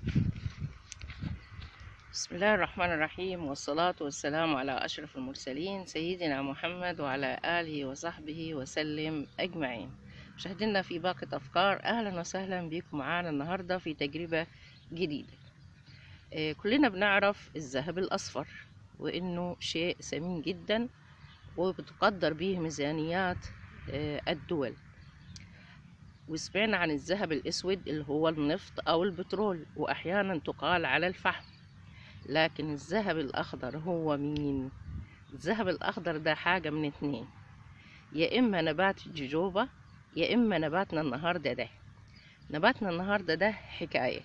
بسم الله الرحمن الرحيم والصلاة والسلام على أشرف المرسلين سيدنا محمد وعلى آله وصحبه وسلم أجمعين مشاهدينا في باقة أفكار أهلا وسهلا بكم معانا النهاردة في تجربة جديدة آه، كلنا بنعرف الذهب الأصفر وإنه شيء ثمين جدا وبتقدر به ميزانيات آه، الدول وسمعنا عن الذهب الأسود اللي هو النفط أو البترول وأحيانا تقال على الفحم لكن الذهب الأخضر هو مين؟ الذهب الأخضر ده حاجة من اتنين يا إما نبات الججوبة يا إما نباتنا النهاردة ده نباتنا النهاردة ده حكاية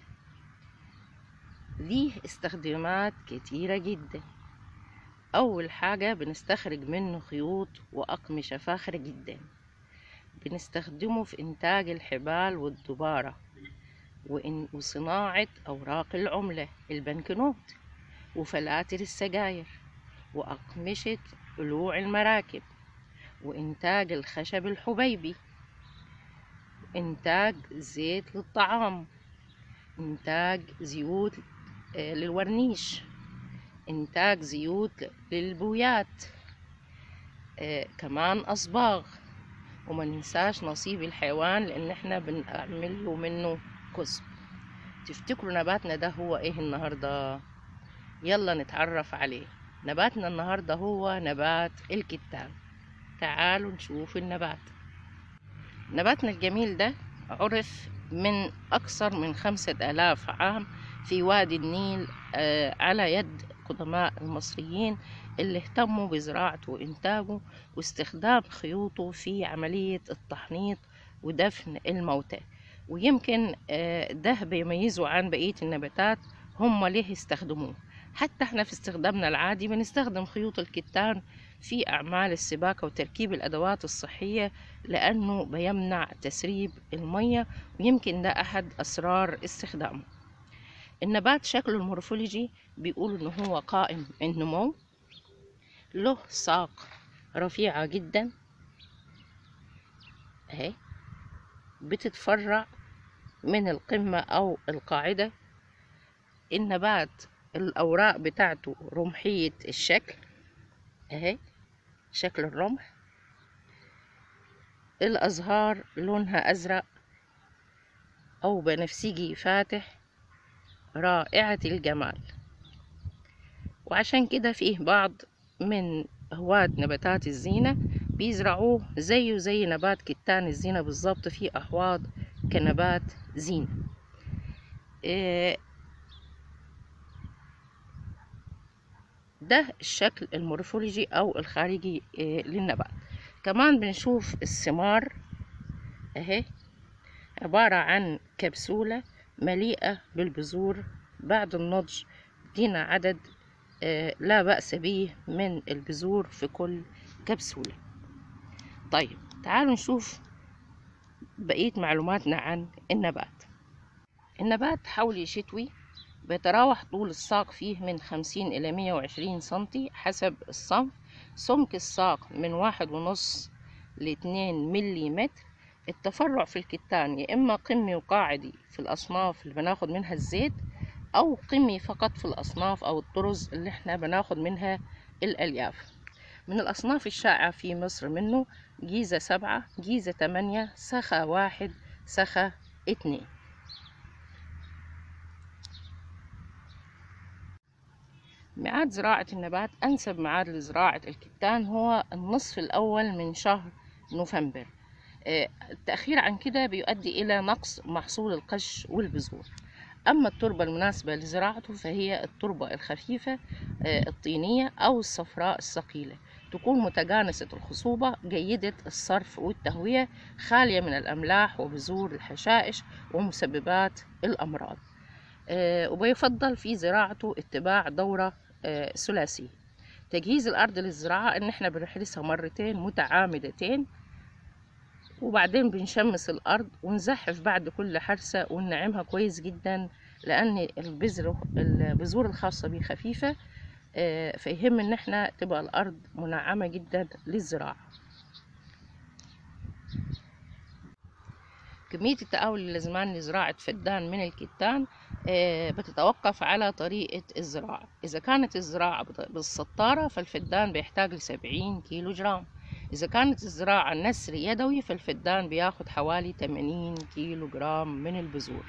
ليه استخدامات كتيرة جدا أول حاجة بنستخرج منه خيوط وأقمشة فاخرة جدا بنستخدمه في إنتاج الحبال والدبارة وإن وصناعة أوراق العملة البنكنوت وفلاتر السجاير وأقمشة قلوع المراكب وإنتاج الخشب الحبيبي إنتاج زيت للطعام إنتاج زيوت آه، للورنيش إنتاج زيوت للبويات آه، كمان أصباغ وما ننساش نصيب الحيوان لأن احنا بنعمل له منه كسب تفتكروا نباتنا ده هو ايه النهارده يلا نتعرف عليه نباتنا النهارده هو نبات الكتان تعالوا نشوف النبات نباتنا الجميل ده عرف من أكثر من خمسة آلاف عام في وادي النيل آه، على يد قدماء المصريين اللي اهتموا بزراعته وإنتاجه واستخدام خيوطه في عملية التحنيط ودفن الموتى ويمكن آه، ده بيميزه عن بقية النباتات هم ليه استخدموه حتى احنا في استخدامنا العادي بنستخدم خيوط الكتان في أعمال السباكة وتركيب الأدوات الصحية لأنه بيمنع تسريب المية ويمكن ده أحد أسرار استخدامه النبات شكله المورفولوجي بيقول إنه هو قائم النمو له ساق رفيعة جدا اهي بتتفرع من القمة أو القاعدة النبات الأوراق بتاعته رمحية الشكل اهي شكل الرمح الأزهار لونها أزرق أو بنفسجي فاتح رائعة الجمال وعشان كده فيه بعض من هواة نباتات الزينة بيزرعوه زيه زي نبات كتان الزينة بالظبط في أحواض كنبات زينة إيه ده الشكل المورفولوجي أو الخارجي إيه للنبات كمان بنشوف الثمار اهي عبارة عن كبسولة مليئة بالبذور بعد النضج دينا عدد آه، لا بأس به من البذور في كل كبسولة طيب تعالوا نشوف بقية معلوماتنا عن النبات النبات حولي شتوي بيتراوح طول الساق فيه من خمسين إلى مية وعشرين سنتي حسب الصنف سمك الساق من واحد ونص لاتنين ملي متر التفرع في الكتان يا إما قمي وقاعدي في الأصناف اللي بناخد منها الزيت أو قمي فقط في الأصناف أو الطرز اللي احنا بناخد منها الألياف من الأصناف الشائعة في مصر منه جيزة سبعة جيزة تمانية سخا واحد سخا اتنين ميعاد زراعة النبات أنسب ميعاد لزراعة الكتان هو النصف الأول من شهر نوفمبر آه، التأخير عن كده بيؤدي إلى نقص محصول القش والبذور أما التربة المناسبة لزراعته فهي التربة الخفيفة آه، الطينية أو الصفراء الثقيلة تكون متجانسة الخصوبة جيدة الصرف والتهوية خالية من الأملاح وبذور الحشائش ومسببات الأمراض آه، وبيفضل في زراعته اتباع دورة آه، ثلاثية تجهيز الأرض للزراعة إن إحنا بنحرسها مرتين متعامدتين وبعدين بنشمس الأرض ونزحف بعد كل حرسة وننعمها كويس جدا لأن البذر البذور الخاصة بيه خفيفة آه، فيهم إن إحنا تبقى الأرض منعمة جدا للزراعة كمية التقاول اللي لازمان لزراعة فدان من الكتان آه، بتتوقف على طريقة الزراعة إذا كانت الزراعة بط- بالسطارة فالفدان بيحتاج لسبعين كيلو جرام إذا كانت الزراعة نسر يدوي فالفدان بياخد حوالي 80 كيلو جرام من البذور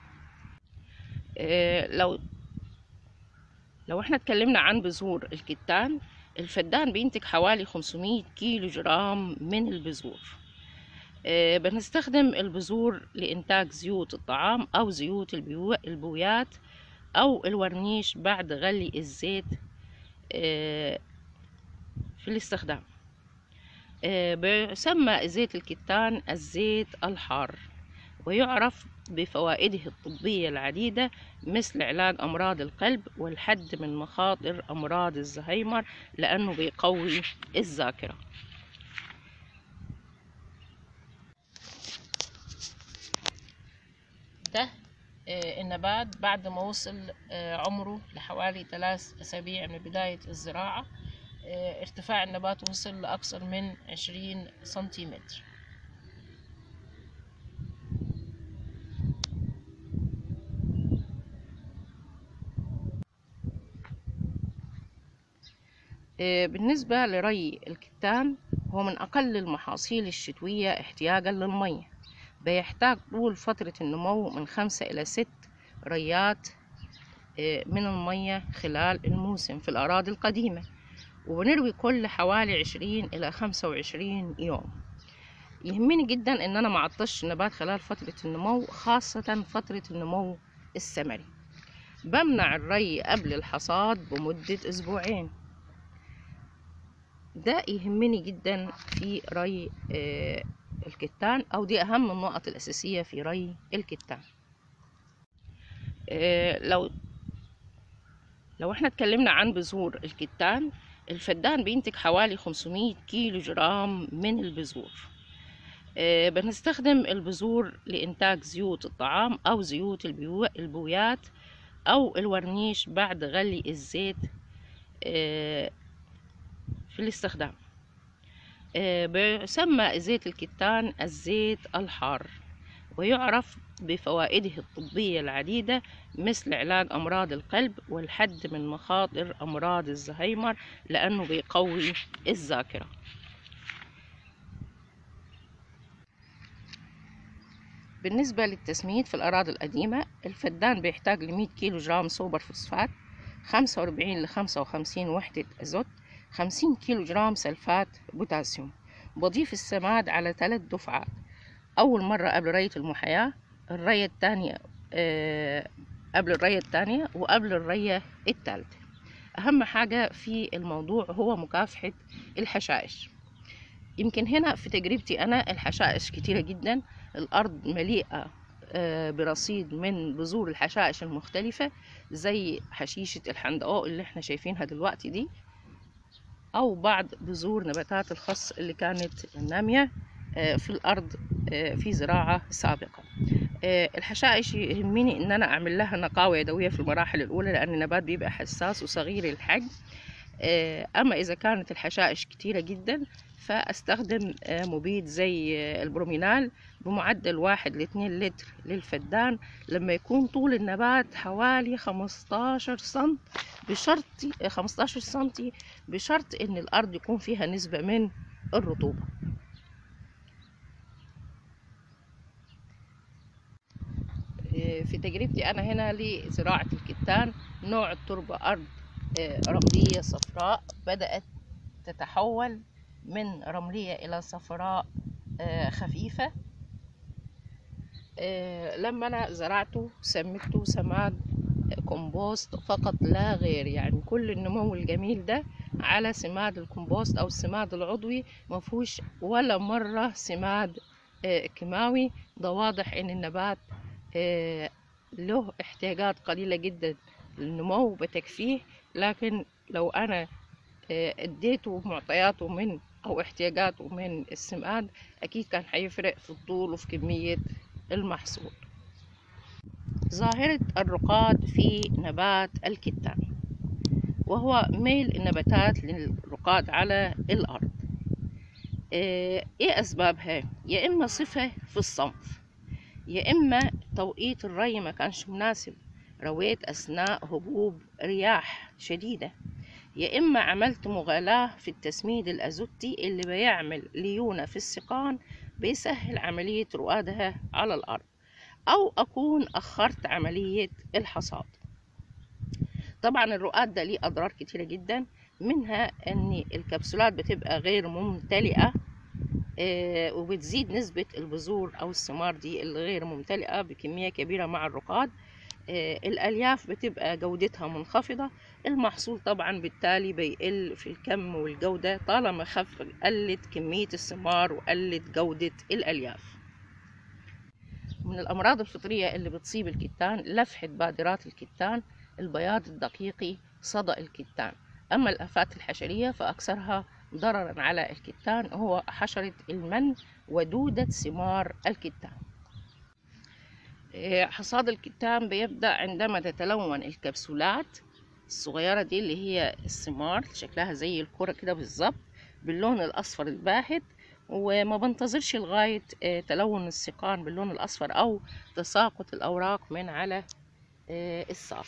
آه، لو لو احنا اتكلمنا عن بذور الكتان الفدان بينتج حوالي 500 كيلو جرام من البذور آه، بنستخدم البذور لإنتاج زيوت الطعام أو زيوت البيو- البويات أو الورنيش بعد غلي الزيت آه، في الاستخدام آه، بيسمى زيت الكتان الزيت الحار ويعرف بفوائده الطبية العديدة مثل علاج أمراض القلب والحد من مخاطر أمراض الزهايمر لأنه بيقوي الذاكرة ده آه، النبات بعد ما وصل آه، عمره لحوالي ثلاث أسابيع من بداية الزراعة آه، ارتفاع النبات وصل لأكثر من عشرين سنتيمتر آه، بالنسبة لري الكتان هو من أقل المحاصيل الشتوية احتياجا للمية بيحتاج طول فترة النمو من خمسة إلى ست ريات آه، من المية خلال الموسم في الأراضي القديمة وبنروي كل حوالي عشرين إلى خمسة وعشرين يوم يهمني جدا إن أنا معطش النبات خلال فترة النمو خاصة فترة النمو الثمري بمنع الري قبل الحصاد بمدة أسبوعين ده يهمني جدا في ري آه، الكتان أو دي أهم النقط الأساسية في ري الكتان آه، لو لو احنا اتكلمنا عن بذور الكتان الفدان بينتج حوالي 500 كيلو جرام من البذور آه، بنستخدم البذور لإنتاج زيوت الطعام أو زيوت البيو- البويات أو الورنيش بعد غلي الزيت آه، في الاستخدام آه، بيسمى زيت الكتان الزيت الحار ويعرف بفوائده الطبية العديدة مثل علاج أمراض القلب والحد من مخاطر أمراض الزهايمر لأنه بيقوي الذاكرة بالنسبة للتسميد في الأراضي القديمة الفدان بيحتاج لمية كيلو جرام سوبر فوسفات خمسة وأربعين لخمسة وخمسين وحدة أزوت خمسين كيلو جرام سلفات بوتاسيوم بضيف السماد على ثلاث دفعات أول مرة قبل رية المحياة الرية الثانية آه، قبل الرية الثانية وقبل الرية الثالثة أهم حاجة في الموضوع هو مكافحة الحشائش يمكن هنا في تجربتي أنا الحشائش كتيرة جدا الأرض مليئة آه، برصيد من بذور الحشائش المختلفة زي حشيشة الحندقاء اللي احنا شايفينها دلوقتي دي أو بعض بذور نباتات الخس اللي كانت نامية آه، في الأرض آه، في زراعة سابقة آه، الحشائش يهمني إن أنا أعمل لها نقاوة يدوية في المراحل الأولى لأن النبات بيبقى حساس وصغير الحجم آه، أما إذا كانت الحشائش كتيرة جدا فأستخدم آه، مبيد زي آه، البرومينال بمعدل واحد لاتنين لتر للفدان لما يكون طول النبات حوالي خمستاشر سنت بشرط خمستاشر سنتي بشرط إن الأرض يكون فيها نسبة من الرطوبة آه، في تجربتي أنا هنا لزراعة الكتان نوع التربة أرض آه، رملية صفراء بدأت تتحول من رملية إلى صفراء آه، خفيفة آه، لما أنا زرعته سميته سماد كومبوست فقط لا غير يعني كل النمو الجميل ده على سماد الكومبوست أو السماد العضوي مفهوش ولا مرة سماد آه، كيماوي ده واضح إن النبات آه، له احتياجات قليلة جدا للنمو بتكفيه لكن لو أنا آه، اديته معطياته من أو احتياجاته من السماد أكيد كان هيفرق في الطول وفي كمية المحصول ظاهرة الرقاد في نبات الكتان وهو ميل النباتات للرقاد على الأرض آه، إيه أسبابها؟ يا إما صفة في الصنف يا إما توقيت الري ما كانش مناسب رويت أثناء هبوب رياح شديدة يا إما عملت مغالاة في التسميد الأزوتي اللي بيعمل ليونة في السقان بيسهل عملية روادها على الأرض أو أكون أخرت عملية الحصاد طبعا الرؤاد ده ليه أضرار كتيرة جدا منها أن الكبسولات بتبقى غير ممتلئة آه، وبتزيد نسبة البذور أو الثمار دي الغير ممتلئة بكمية كبيرة مع الرقاد آه، الألياف بتبقى جودتها منخفضة المحصول طبعا بالتالي بيقل في الكم والجودة طالما خف قلت كمية الثمار وقلت جودة الألياف من الأمراض الفطرية اللي بتصيب الكتان لفحة بادرات الكتان البياض الدقيقي صدأ الكتان أما الآفات الحشرية فأكثرها ضررا على الكتان هو حشرة المن ودودة ثمار الكتان إيه، حصاد الكتان بيبدأ عندما تتلون الكبسولات الصغيرة دي اللي هي الثمار شكلها زي الكرة كده بالظبط باللون الأصفر الباهت وما بنتظرش لغاية آه، تلون السقان باللون الأصفر أو تساقط الأوراق من على آه، الساق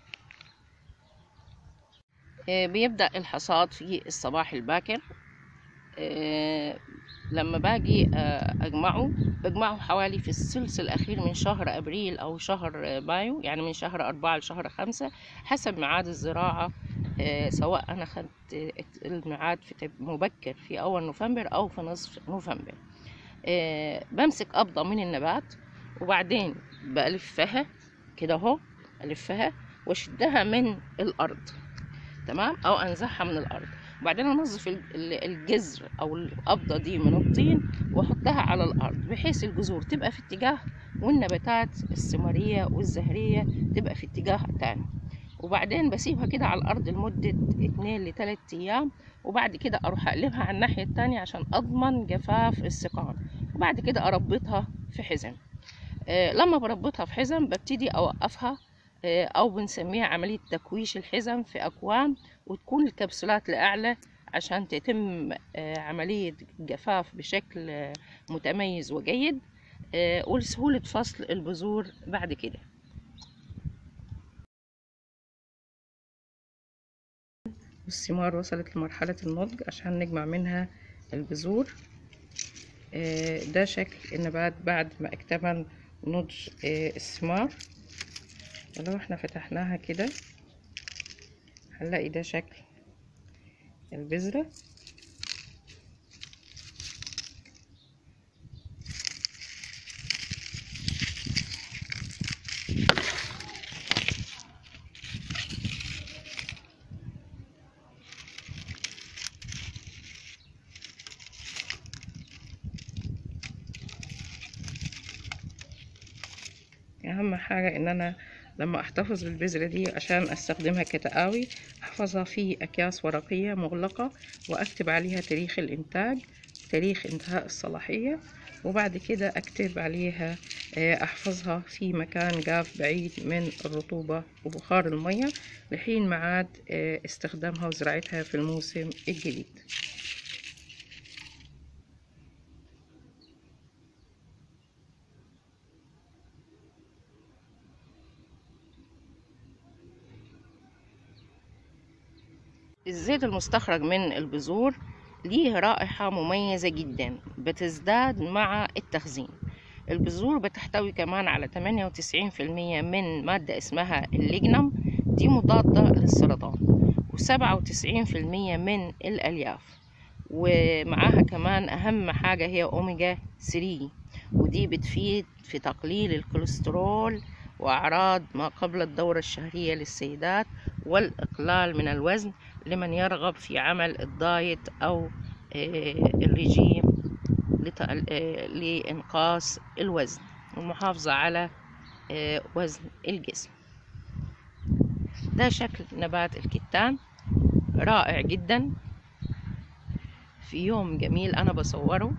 آه، بيبدأ الحصاد في الصباح الباكر آه، لما باجي آه، أجمعه بجمعه حوالي في الثلث الأخير من شهر أبريل أو شهر آه، مايو يعني من شهر أربعة لشهر خمسة حسب ميعاد الزراعة آه، سواء أنا خدت آه، الميعاد في تب- مبكر في أول نوفمبر أو في نصف نوفمبر آه، بمسك قبضة من النبات وبعدين بلفها كده اهو ألفها وأشدها من الأرض تمام أو أنزعها من الأرض وبعدين أنظف ال- ال- الجذر أو القبضة دي من الطين وأحطها على الأرض بحيث الجذور تبقى في اتجاه والنباتات الثمارية والزهرية تبقى في اتجاه تاني وبعدين بسيبها كده على الأرض لمدة اتنين لتلات أيام وبعد كده أروح أقلبها على الناحية التانية عشان أضمن جفاف السقان وبعد كده أربطها في حزم آه، لما بربطها في حزم ببتدي أوقفها آه، أو بنسميها عملية تكويش الحزم في أكوام وتكون الكبسولات لأعلى عشان تتم آه، عملية جفاف بشكل آه، متميز وجيد آه، ولسهولة فصل البذور بعد كده الثمار وصلت لمرحلة النضج عشان نجمع منها البذور آه، ده شكل النبات بعد ما اكتمل نضج آه، الثمار ولو احنا فتحناها كده هنلاقي ده شكل البذرة اهم حاجة ان انا لما احتفظ بالبذرة دي عشان استخدمها كتقاوي احفظها في اكياس ورقية مغلقة واكتب عليها تاريخ الانتاج تاريخ انتهاء الصلاحية وبعد كده اكتب عليها آه، احفظها في مكان جاف بعيد من الرطوبة وبخار المية لحين ميعاد آه، استخدامها وزراعتها في الموسم الجديد الزيت المستخرج من البذور ليه رائحة مميزة جدا بتزداد مع التخزين البذور بتحتوي كمان على 98% من مادة اسمها الليجنم دي مضادة للسرطان و97% من الألياف ومعاها كمان أهم حاجة هي أوميجا 3 ودي بتفيد في تقليل الكوليسترول وأعراض ما قبل الدورة الشهرية للسيدات والإقلال من الوزن لمن يرغب في عمل الدايت أو آه، الرجيم لت- آه، لإنقاص الوزن والمحافظة على آه، وزن الجسم ده شكل نبات الكتان رائع جدا في يوم جميل أنا بصوره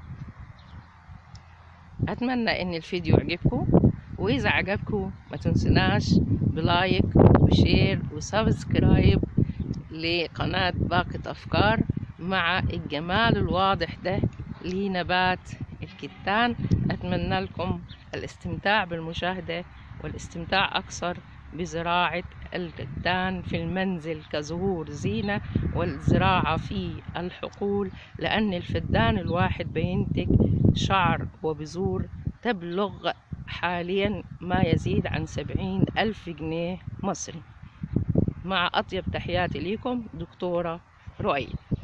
أتمنى إن الفيديو يعجبكم وإذا عجبكم ما تنسناش بلايك وشير وسبسكرايب لقناة باقة أفكار مع الجمال الواضح ده لنبات الكتان أتمنى لكم الاستمتاع بالمشاهدة والاستمتاع أكثر بزراعة الكتان في المنزل كزهور زينة والزراعة في الحقول لأن الفدان الواحد بينتج شعر وبذور تبلغ حاليا ما يزيد عن سبعين ألف جنيه مصري مع أطيب تحياتي لكم دكتورة رؤية